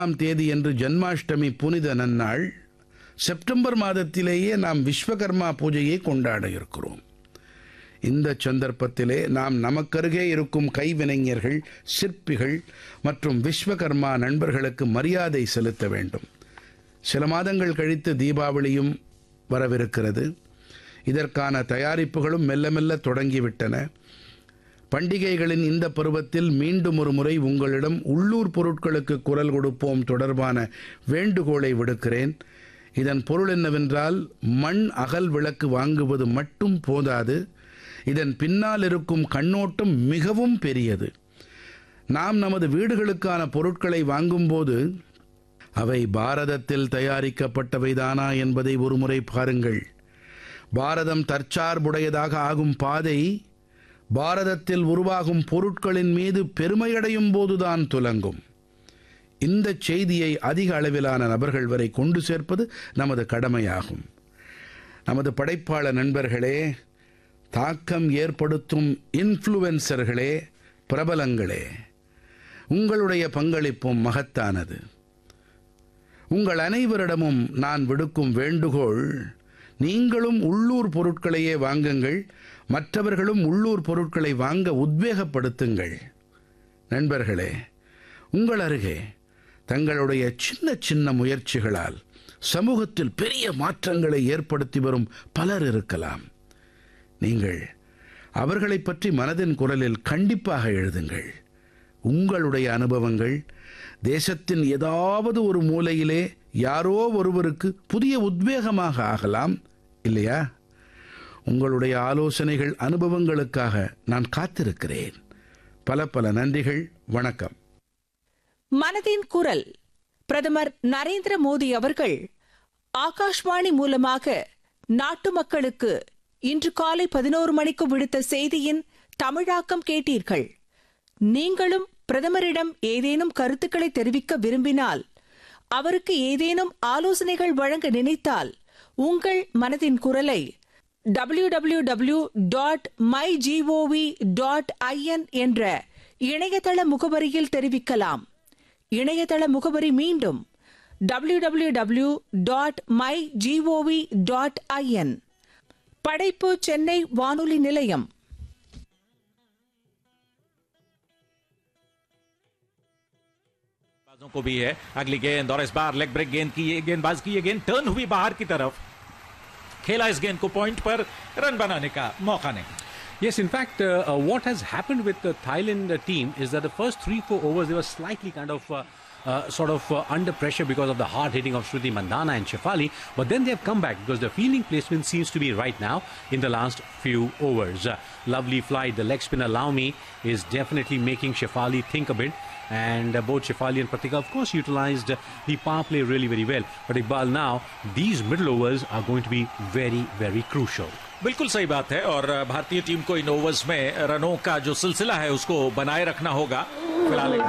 ஆம் தேதி என்று ஜன்மாஷ்டமி புனித நன்னாள் செப்டம்பர் மாதத்திலேயே நாம் விஸ்வகர்மா பூஜையை கொண்டாட இருக்கிறோம் இந்த சந்தர்ப்பத்திலே நாம் நமக்கருகே இருக்கும் கைவினைஞர்கள் சிற்பிகள் மற்றும் விஸ்வகர்மா நண்பர்களுக்கு மரியாதை செலுத்த வேண்டும் சில மாதங்கள் கழித்து தீபாவளியும் வரவிருக்கிறது இதற்கான தயாரிப்புகளும் மெல்ல மெல்ல தொடங்கிவிட்டன பண்டிகைகளின் இந்த பருவத்தில் மீண்டும் ஒரு முறை உங்களிடம் உள்ளூர் பொருட்களுக்கு குரல் கொடுப்போம் தொடர்பான வேண்டுகோளை விடுக்கிறேன் இதன் பொருள் என்னவென்றால் மண் அகல் விளக்கு வாங்குவது மட்டும் போதாது இதன் பின்னால் இருக்கும் கண்ணோட்டம் மிகவும் பெரியது நாம் நமது வீடுகளுக்கான பொருட்களை வாங்கும்போது அவை பாரதத்தில் தயாரிக்கப்பட்டவைதானா என்பதை ஒருமுறை பாருங்கள் பாரதம் தற்சார்புடையதாக ஆகும் பாதை பாரதத்தில் உருவாகும் பொருட்களின் மீது பெருமையடையும் போதுதான் துலங்கும் இந்த செய்தியை அதிக அளவிலான நபர்கள் வரை கொண்டு சேர்ப்பது நமது கடமையாகும் நமது படைப்பாளர் நண்பர்களே தாக்கம் ஏற்படுத்தும் இன்ஃப்ளூவன்சர்களே பிரபலங்களே உங்களுடைய பங்களிப்பும் மகத்தானது உங்கள் அனைவரிடமும் நான் விடுக்கும் வேண்டுகோள் நீங்களும் உள்ளூர் பொருட்களையே வாங்குங்கள் மற்றவர்களும் உள்ளூர் பொருட்களை வாங்க உத்வேகப்படுத்துங்கள் நண்பர்களே உங்கள் அருகே தங்களுடைய சின்ன சின்ன முயற்சிகளால் சமூகத்தில் பெரிய மாற்றங்களை ஏற்படுத்தி வரும் பலர் இருக்கலாம் நீங்கள் அவர்களைப் பற்றி மனதின் குரலில் கண்டிப்பாக எழுதுங்கள் உங்களுடைய அனுபவங்கள் தேசத்தின் ஏதாவது ஒரு மூலையிலே யாரோ ஒருவருக்கு புதிய உத்வேகமாக ஆகலாம் இல்லையா உங்களுடைய ஆலோசனைகள் அனுபவங்களுக்காக நான் காத்திருக்கிறேன் பல பல நன்றிகள் வணக்கம் மனதின் குரல் பிரதமர் நரேந்திர மோடி அவர்கள் ஆகாஷ்வாணி மூலமாக நாட்டு மக்களுக்கு இன்று காலை பதினோரு மணிக்கு விடுத்த செய்தியின் தமிழாக்கம் கேட்டீர்கள் நீங்களும் பிரதமரிடம் ஏதேனும் கருத்துக்களை தெரிவிக்க விரும்பினால் அவருக்கு ஏதேனும் ஆலோசனைகள் வழங்க நினைத்தால் உங்கள் மனதின் குரலை W W W dot my G O V dot I N என்ற இணையதள முகவரியில் தெரிவிக்கலாம் இணையதள முகவரி மீண்டும் W W W dot my G O V dot I N படைப்பு சென்னை வானொலி நிலையம் बाजों को भी है अगली गेंद और इस बार लेग ब्रेक गेंद की ये गेंदबाज की ये गेंद टर्न हुई बाहर की तरफ खेला इस गेंद को पॉइंट पर रन बनाने का मौका नहीं Yes, in fact, uh, uh, what has happened with the Thailand uh, team is that the first three, four overs, they were slightly kind of uh, uh, sort of uh, under pressure because of the hard hitting of Shruti Mandana and Shefali. But then they have come back because the fielding placement seems to be right now in the last few overs. Uh, lovely flight. The leg spinner Laumi is definitely making Shefali think a bit. And uh, both Shefali and Pratika, of course, utilized uh, the power play really, very well. But Iqbal, now these middle overs are going to be very, very crucial. बिल्कुल सही बात है और भारतीय team को इन overs में रनों का जो सिलसिला है उसको बनाए रखना होगा फिलहाल एक